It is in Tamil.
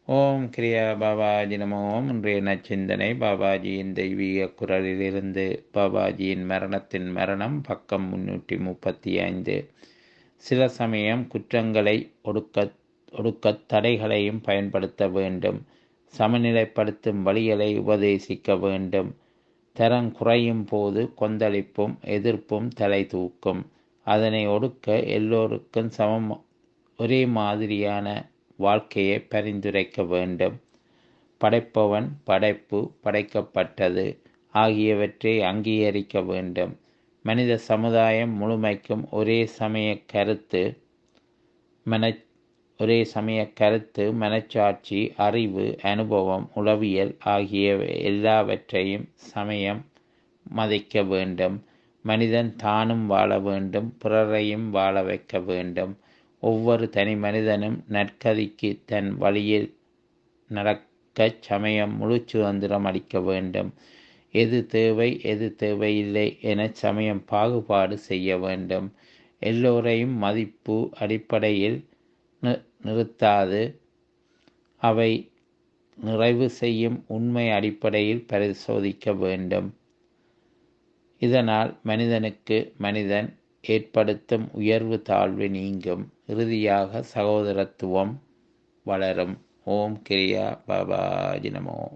ஓம் கிரியா பாபாஜி நமோ இன்றைய நச்சிந்தனை பாபாஜியின் தெய்வீக குரலிலிருந்து பாபாஜியின் மரணத்தின் மரணம் பக்கம் முன்னூற்றி முப்பத்தி ஐந்து சில சமயம் குற்றங்களை ஒடுக்க ஒடுக்கத் தடைகளையும் பயன்படுத்த வேண்டும் சமநிலைப்படுத்தும் வழிகளை உபதேசிக்க வேண்டும் தரம் குறையும் போது கொந்தளிப்பும் எதிர்ப்பும் தலை தூக்கும் அதனை ஒடுக்க எல்லோருக்கும் சமம் ஒரே மாதிரியான வாழ்க்கையை பரிந்துரைக்க வேண்டும் படைப்பவன் படைப்பு படைக்கப்பட்டது ஆகியவற்றை அங்கீகரிக்க வேண்டும் மனித சமுதாயம் முழுமைக்கும் ஒரே சமய கருத்து மன ஒரே சமய கருத்து மனச்சாட்சி அறிவு அனுபவம் உளவியல் ஆகிய எல்லாவற்றையும் சமயம் மதிக்க வேண்டும் மனிதன் தானும் வாழ வேண்டும் பிறரையும் வாழ வைக்க வேண்டும் ஒவ்வொரு தனி மனிதனும் நற்கதிக்கு தன் வழியில் நடக்க சமயம் முழு சுதந்திரம் அளிக்க வேண்டும் எது தேவை எது தேவையில்லை என சமயம் பாகுபாடு செய்ய வேண்டும் எல்லோரையும் மதிப்பு அடிப்படையில் நிறுத்தாது அவை நிறைவு செய்யும் உண்மை அடிப்படையில் பரிசோதிக்க வேண்டும் இதனால் மனிதனுக்கு மனிதன் ஏற்படுத்தும் உயர்வு தாழ்வு நீங்கும் இறுதியாக சகோதரத்துவம் வளரும் ஓம் கிரியா பாபாஜி நமோ